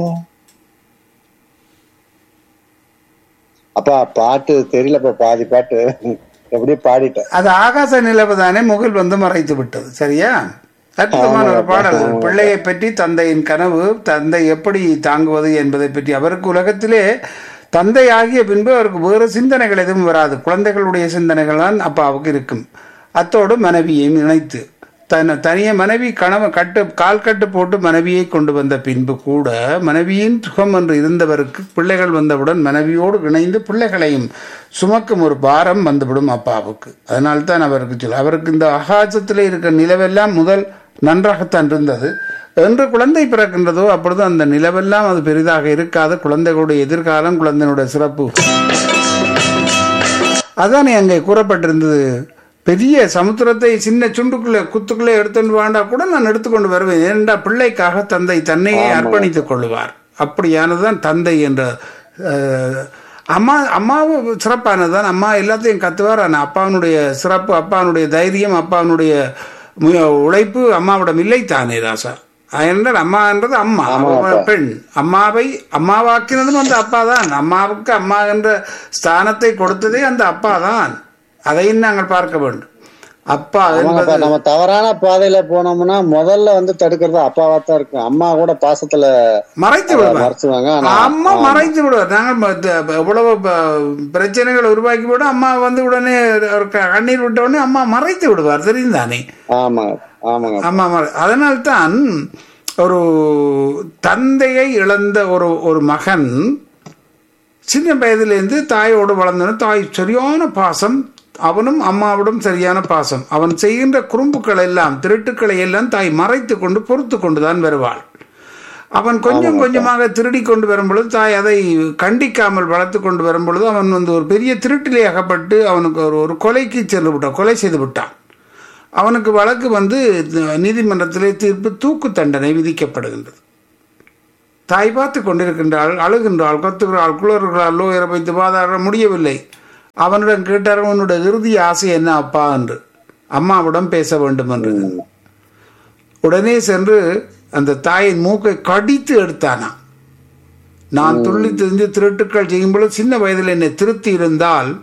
அப்பா பாட்டு தெரியலப்பா பாதி பாட்டு எப்படியே பாடிட்டேன் அது ஆகாச நிலவு தானே முகில் வந்து மறைத்து விட்டது சரியா அற்புதமான ஒரு பாடல் பிள்ளையை பற்றி தந்தையின் கனவு தந்தை எப்படி தாங்குவது என்பதை பற்றி அவருக்கு உலகத்திலே தந்தை ஆகிய பின்பு அவருக்கு வேறு சிந்தனைகள் எதுவும் வராது குழந்தைகளுடைய சிந்தனைகள் தான் அப்பாவுக்கு இருக்கும் அத்தோடு மனைவியையும் இணைத்து தன் தனிய மனைவி கணவ கட்டு கால் கட்டு போட்டு மனைவியை கொண்டு வந்த பின்பு கூட மனைவியின் சுகம் என்று இருந்தவருக்கு பிள்ளைகள் வந்தவுடன் மனைவியோடு இணைந்து பிள்ளைகளையும் சுமக்கும் ஒரு பாரம் வந்துவிடும் அப்பாவுக்கு அதனால்தான் அவருக்கு சொல்ல அவருக்கு இந்த ஆகாசத்தில் இருக்கிற நிலவெல்லாம் முதல் நன்றாகத்தான் இருந்தது என்று குழந்தை பிறக்கின்றதோ அப்பொழுது அந்த நிலவெல்லாம் அது பெரிதாக இருக்காது குழந்தைகளுடைய எதிர்காலம் குழந்தையினுடைய சிறப்பு அதானே அங்கே கூறப்பட்டிருந்தது பெரிய சமுத்திரத்தை சின்ன சுண்டுக்குள்ளே குத்துக்குள்ளே எடுத்துட்டு வாண்டா கூட நான் எடுத்துக்கொண்டு வருவேன் ஏனென்றா பிள்ளைக்காக தந்தை தன்னையே அர்ப்பணித்துக் கொள்வார் அப்படியானதுதான் தந்தை என்ற அஹ், அம்மா அம்மாவும் சிறப்பானதுதான் அம்மா எல்லாத்தையும் கத்துவார் ஆனால் அப்பாவினுடைய சிறப்பு அப்பாவினுடைய தைரியம் அப்பாவினுடைய மு- உழைப்பு அம்மாவிடம் இல்லை தானே ராசா என்றால் அம்மா என்றது அம்மா அவ பெண் அம்மாவை அம்மாவாக்கினதும் அந்த அப்பா தான் அம்மாவுக்கு அம்மா என்ற ஸ்தானத்தை கொடுத்ததே அந்த அப்பா தான் அதையும் நாங்கள் பார்க்க வேண்டும் அப்பா ஆமாங்கப்பா என்பது நம்ம தவறான பாதையில போனோம்னா முதல்ல வந்து தடுக்கிறது அப்பாவா தான் இருக்கும் அம்மா கூட பாசத்துல மறைத்து விடுவார் மறைச்சுவாங்க ஆனா அம்மா மறைத்து விடுவார் நாங்கள் ம- த- எவ்வளவு ப- பிரச்சனைகளை உருவாக்கி விட அம்மா வந்து உடனே ஒரு க- கண்ணீர் விட்ட உடனே அம்மா மறைத்து விடுவார் தெரியும் தானே ஆமாங்க ஆமாங்க ஆமா ஆமா அதனால்தான் ஒரு தந்தையை இழந்த ஒரு ஒரு மகன் சின்ன வயதிலேருந்து தாயோடு வளர்ந்தவன் தாய் சரியான பாசம் அவனும் அம்மாவிடம் சரியான பாசம் அவன் செய்கின்ற குறும்புக்கள் எல்லாம் திருட்டுக்களை எல்லாம் தாய் மறைத்து கொண்டு பொறுத்து கொண்டுதான் வருவாள் அவன் கொஞ்சம் கொஞ்சமாக திருடி கொண்டு வரும் பொழுது தாய் அதை கண்டிக்காமல் வளர்த்து கொண்டு வரும் பொழுது அவன் வந்து ஒரு பெரிய திருட்டிலே அகப்பட்டு அவனுக்கு ஒரு ஒரு கொலைக்கு சென்று விட்டான் கொலை செய்து விட்டான் அவனுக்கு வழக்கு வந்து நீதிமன்றத்திலே தீர்ப்பு தூக்கு தண்டனை விதிக்கப்படுகின்றது தாய் பார்த்து கொண்டிருக்கின்றாள் அழுகின்றாள் கத்துகிறாள் குளறுகிறாள் லோயரை வைத்து வாதாட முடியவில்லை அவனிடம் கேட்டார் உன்னுடைய இறுதி ஆசை என்ன அப்பா என்று அம்மாவிடம் பேச வேண்டும் என்று உடனே சென்று அந்த தாயின் மூக்கை கடித்து எடுத்தானா நான் துள்ளி தெரிஞ்சு திருட்டுக்கள் செய்யும் பொழுது சின்ன வயதில் என்னை திருத்தி இருந்தால்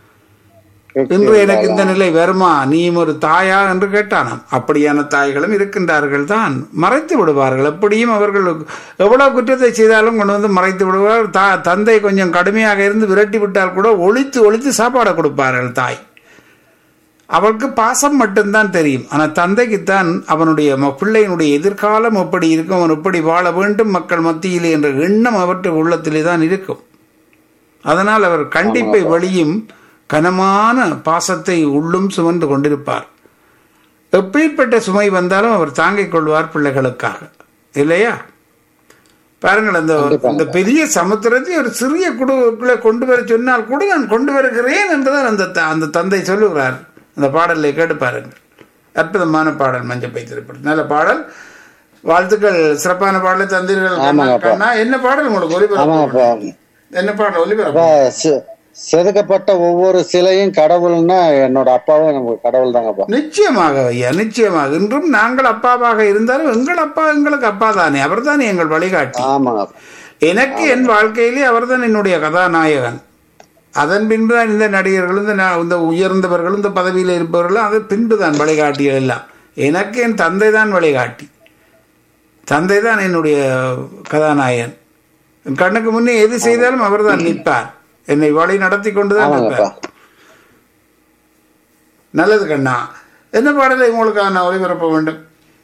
இன்று எனக்கு இந்த நிலை வருமா நீயும் ஒரு தாயா என்று கேட்டானாம் அப்படியான தாய்களும் இருக்கின்றார்கள் தான் மறைத்து விடுவார்கள் எப்படியும் அவர்கள் எவ்வளவு குற்றத்தை செய்தாலும் கொண்டு வந்து மறைத்து விடுவார் தா தந்தை கொஞ்சம் கடுமையாக இருந்து விரட்டி விட்டால் கூட ஒழித்து ஒழித்து சாப்பாடை கொடுப்பார்கள் தாய் அவளுக்கு பாசம் மட்டும்தான் தெரியும் ஆனால் தந்தைக்குத்தான் அவனுடைய ம- பிள்ளையினுடைய எதிர்காலம் எப்படி இருக்கும் அவன் எப்படி வாழ வேண்டும் மக்கள் மத்தியிலே என்ற எண்ணம் அவற்றை உள்ளத்திலே தான் இருக்கும் அதனால் அவர் கண்டிப்பை வழியும் கனமான பாசத்தை உள்ளும் சுமந்து கொண்டிருப்பார் எப்பேற்பட்ட சுமை வந்தாலும் அவர் தாங்கிக் கொள்வார் பிள்ளைகளுக்காக இல்லையா பாருங்கள் அந்த அந்த பெரிய சமுத்திரத்தை ஒரு சிறிய குடுக்குள்ளே கொண்டு வர சொன்னால் கூட நான் கொண்டு வருகிறேன் என்றுதான் அந்த த- அந்த தந்தை சொல்லுகிறார் அந்த பாடலை கேட்டு பாருங்கள் அற்புதமான பாடல் மஞ்சப்பை திரைப்படம் நல்ல பாடல் வாழ்த்துக்கள் சிறப்பான பாடலை தந்தீர்கள் கண்ணா. கண்ணா என்ன பாடல் உங்களுக்கு ஒலிபரப்பு ஆமாங்கப்பா என்ன பாடல் ஒலிபரப்பு அப்பா, செ- செதுக்கப்பட்ட ஒவ்வொரு சிலையும் கடவுள்னா என்னோட அப்பாவும் நமக்கு கடவுள் தாங்கப்பா நிச்சயமாக ஐயா நிச்சயமாக இன்றும் நாங்கள் அப்பாவாக இருந்தாலும் எங்கள் அப்பா எங்களுக்கு அப்பா தானே அவர்தானே எங்கள் வழிகாட்டி ஆமாங்க எனக்கு என் வாழ்க்கையிலே அவர்தான் என்னுடைய கதாநாயகன் அதன் பின்பு தான் இந்த நடிகர்களும் இந்த நா- இந்த உயர்ந்தவர்களும் இந்த பதவியில் இருப்பவர்களும் அது பின்பு தான் வழிகாட்டிகள் எல்லாம் எனக்கு என் தந்தை தான் வழிகாட்டி தந்தை தான் என்னுடைய கதாநாயகன் என் கண்ணுக்கு முன்னே எது செய்தாலும் அவர்தான் நிற்பார் என்னை வழி நடத்தி கொண்டுதான் ஆமாங்கப்பா நிற்பார் நல்லது கண்ணா என்ன பாடலை உங்களுக்கு நான் ஒளிபரப்ப வேண்டும்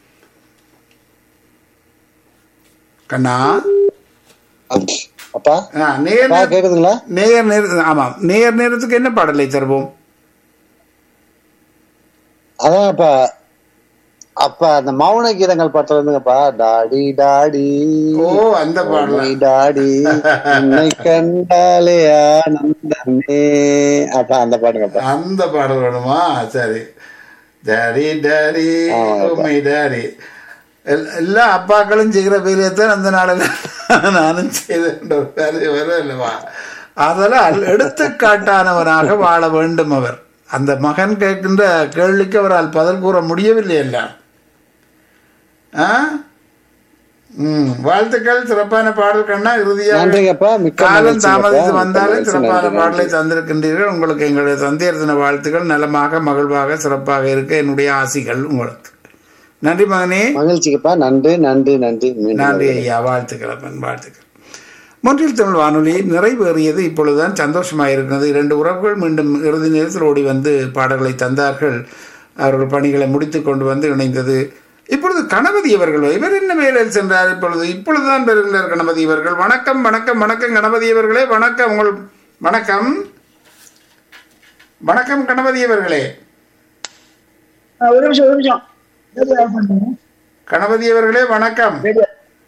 கண்ணா அப்பா ஆ, நேர் அப்பா நேர- கேக்குதுங்களா நேர் நேர ஆமாம் நேர் நேரத்துக்கு என்ன பாடலை தருவோம் அதான் அப்பா அப்ப அந்த மௌன கீதங்கள் பாட்டுல இருந்துங்கப்பா டாடி டாடி ஓ அந்த பாடல் உன்னை டாடி உன்னை கண்டாலே ஆனந்தமே அப்பா அந்த பாட்டுங்கப்பா அந்த பாடல் வேணுமா சரி டாடி டாடி உண்மை டாடி எல்- எல்லா அப்பாக்களும் செய்கிற வேலையைத்தான் அந்த நாளில் நானும் செய்த வேலை வர இல்லவா அதெல்லாம் எடுத்துக்காட்டானவராக வாழ வேண்டும் அவர் அந்த மகன் கேட்கின்ற கேள்விக்கு அவரால் பதில் கூற முடியவில்லை எல்லாம் ஆ ம் வாழ்த்துக்கள் சிறப்பான பாடல் கண்ணா இறுதியாக நன்றிங்கப்பா மிக்க காலம் மகிழ்ச்சிங்கப்பா. தாமதித்து வந்தாலும் மிக்க சிறப்பான நன்றி, பாடலை நன்றி. தந்திருக்கின்றீர்கள் உங்களுக்கு எங்களுடைய தந்தையர் தின வாழ்த்துக்கள் நலமாக மகிழ்வாக சிறப்பாக இருக்க என்னுடைய ஆசிகள் உங்களுக்கு நன்றி மகனே மகிழ்ச்சிக்குப்பா நன்றி நன்றி நன்றி மீண்டும் நன்றி ஐயா வாழ்த்துக்கள் அப்பன் வாழ்த்துக்கள் மொன்றில் தமிழ் வானொலி நிறைவேறியது இப்பொழுதுதான் சந்தோஷமாக இருக்கிறது இரண்டு உறவுகள் மீண்டும் இறுதி நேரத்தில் ஓடி வந்து பாடல்களை தந்தார்கள் அவர்கள் பணிகளை முடித்து கொண்டு வந்து இணைந்தது இப்பொழுது கணபதி அவர்கள் இவர் என்ன வேலையில் சென்றார் இப்பொழுது இப்பொழுதுதான் வருகிறார் கணபதி அவர்கள் வணக்கம் வணக்கம் வணக்கம் கணபதி அவர்களே வணக்கம் உங்கள் வணக்கம் வணக்கம் கணபதி அவர்களே ஆ, ஒரு நிமிஷம் ஒரு நிமிஷம் ரேடியோ ஆஃப் பண்ணுங்க. கணபதி அவர்களே வணக்கம் ரேடியோ.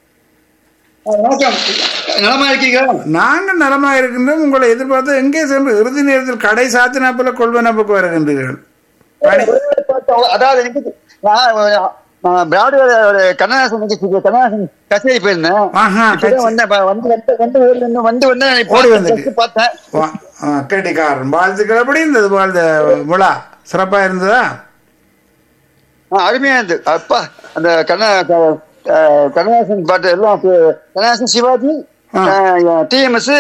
ஆ, வணக்கம் நலமா இருக்கீங்களா நாங்கள் நலமாக இருக்கின்றோம் உங்களை எதிர்பார்த்து எங்கே சென்று இறுதி நேரத்தில் கடை சாத்தினா போல கொள்வனப்புக்கு வருகின்றீர்கள் பணி- அதாவது எனக்கு நான் நான் பிராட்வே ஒரு கண்ணதாசன் நிகழ்ச்சிக்கு கண்ணதாசன் கச்சேரி போயிருந்தேன் ஆஹா, இப்பதான் கச்சேரி. வந்தேன் இப்ப வந்து வந்து வந்து ஊர்ல இருந்து வந்து வந்து நான் இப்ப ஓடி பார்த்தேன், வந்துட்டு. just பார்த்தேன் வா- ஆ, கெட்டிக்காரன் வாழ்த்துக்கள் எப்படி இருந்தது வாழ்ந்த விழா சிறப்பா இருந்ததா ஆ, அருமையா இருந்தது அப்பா அந்த கண்ண க- அஹ், கண்ணதாசன் பாட்டு எல்லாம் பே- கண்ணதாசன் சிவாஜி ஆ. டிஎம்எஸ்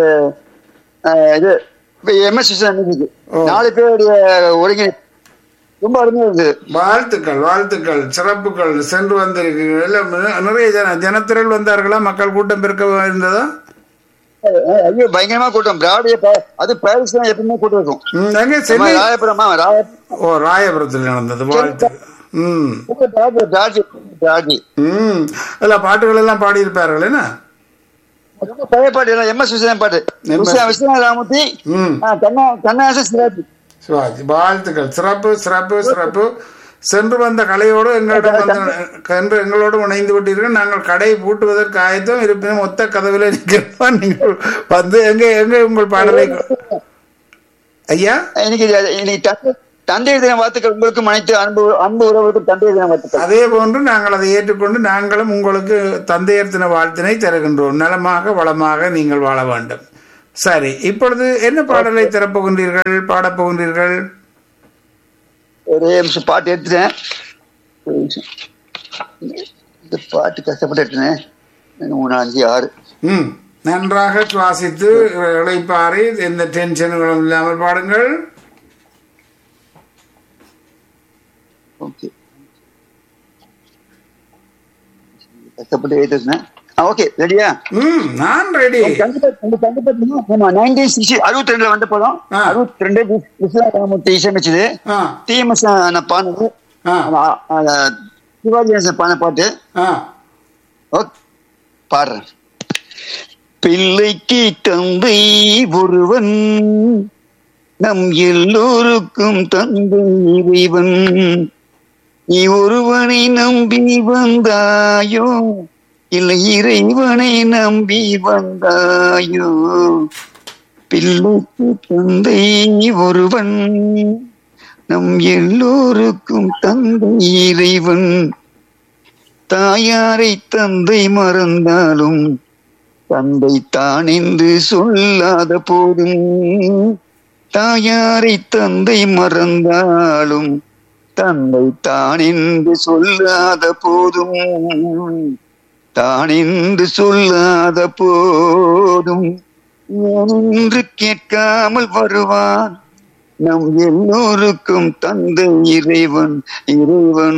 இது எம்எஸ் மியூசிக் ஓ. நாலு பேருடைய ஒருங்கி ரொம்ப அருமையா இருந்தது வாழ்த்துக்கள் வாழ்த்துக்கள் சிறப்புகள் சென்று வந்திருக்கீர்கள் எல்லாம் நி- நிறைய ஜன ஜனத்திரள் வந்தார்களா மக்கள் கூட்டம் பெருக்க இருந்ததா அஹ், ஐயோ பயங்கரமா கூட்டம் பிராடிய அது பாரிஸ் தான் எப்பவுமே கூட்டம் இருக்கும் ம், எங்கே நம்ம சென்னை ராயபுரமா ராயபுரம் ஓ ராயபுரத்தில் நடந்தது வாழ்த்து ம் ஜார்ஜி ஜார்ஜி ம் இல்ல பாட்டுகள் எல்லாம் பாடியிருப்பார்கள் என்ன ரொம்ப பழைய பாட்டு எல்லாம் எம்எஸ் விஸ்வநாதன் பாட்டு MS. விஸ்வ- விஸ்வநாத ராமூர்த்தி ம் ஆ, கண்ணா கண்ணாசன் சிவாஜி சிவாஜி வாழ்த்துக்கள் சிறப்பு சிறப்பு சிறப்பு சென்று வந்த கலையோடு எங்களிடம் வந்து சென்று எங்களோடு இணைந்து விட்டீர்கள் நாங்கள் கடை பூட்டுவதற்கு ஆயத்தம் இருப்பினும் ஒத்த கதவில் நிற்கிறோம் நீங்கள் வந்து எங்க எங்க உங்கள் பாடலை ஐயா இன்னைக்கு இன்னைக்கு தந்தை- தந்தையர் தின வாழ்த்துக்கள் உங்களுக்கும் அனைத்து அன்பு அன்பு உறவுகளுக்கும் தந்தையர் தின வாழ்த்துக்கள் அதே போன்று நாங்கள் அதை ஏற்றுக்கொண்டு நாங்களும் உங்களுக்கு தந்தையர் தின வாழ்த்தினை தருகின்றோம் நலமாக வளமாக நீங்கள் வாழ வேண்டும் சரி இப்பொழுது என்ன பாடலை திறப்புகின்றீர்கள் பாடப்போகின்றீர்கள் ஒரே நிமிஷம் பாட்டு எடுத்துட்டேன் ஒரு நிமிஷம் இந்த பாட்டு கஷ்டப்பட்டு எடுத்துனேன் ரெண்டு, மூணு அஞ்சு ஆறு ம் நன்றாக சுவாசித்து இளைப்பாறை எந்த டென்ஷன்களும் இல்லாமல் பாடுங்கள் ஓகே கஷ்டப்பட்டு எடுத்துனேன் ஓகே ரெடியா ம் நான் ரெடி கண்டிப்பா கண்டிப்பா கண்டிப்பா ஆமா நைன்டீன் சிக்ஸ்டி அறுபத்தி ரெண்டுல வந்த படம் ஆ. அறுபத்தி ரெண்டு விஸ்வநாதமூர்த்தி இசையமைச்சது ஆ டிஎம்எஸ் நான் பாடுனது ஆ ஆமா, ஆ, சிவாஜி கணேசன் பாடின பாட்டு ஆ ஓகே பாடுறேன் பிள்ளைக்கு தந்தை ஒருவன் நம் எல்லோருக்கும் தந்தை இறைவன் நீ ஒருவனை நம்பி வந்தாயோ இல்லை இறைவனை நம்பி வந்தாயோ பிள்ளைக்கு தந்தை ஒருவன் நம் எல்லோருக்கும் தந்தை இறைவன் தாயாரை தந்தை மறந்தாலும் தந்தை தான் என்று சொல்லாத போதும் தாயாரை தந்தை மறந்தாலும் தந்தை தான் என்று சொல்லாத போதும் தான் என்று சொல்லாத போதும் ஏனென்று கேட்காமல் வருவான் நம் எல்லோருக்கும் தந்தை இறைவன் இறைவன்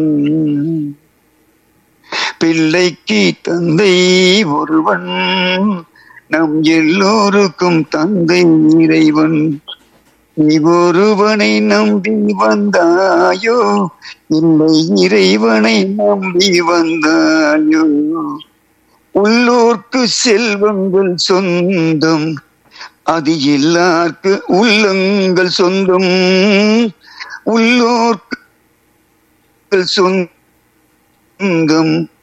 பிள்ளைக்கு தந்தை ஒருவன் நம் எல்லோருக்கும் தந்தை இறைவன் நீ ஒருவனை நம்பி வந்தாயோ இல்லை இறைவனை நம்பி வந்தாயோ உள்ளோர்க்கு செல்வங்கள் சொந்தம் அது எல்லார்க்கு உள்ளங்கள் சொந்தம் உள்ளோர்க்கு சொந்தம்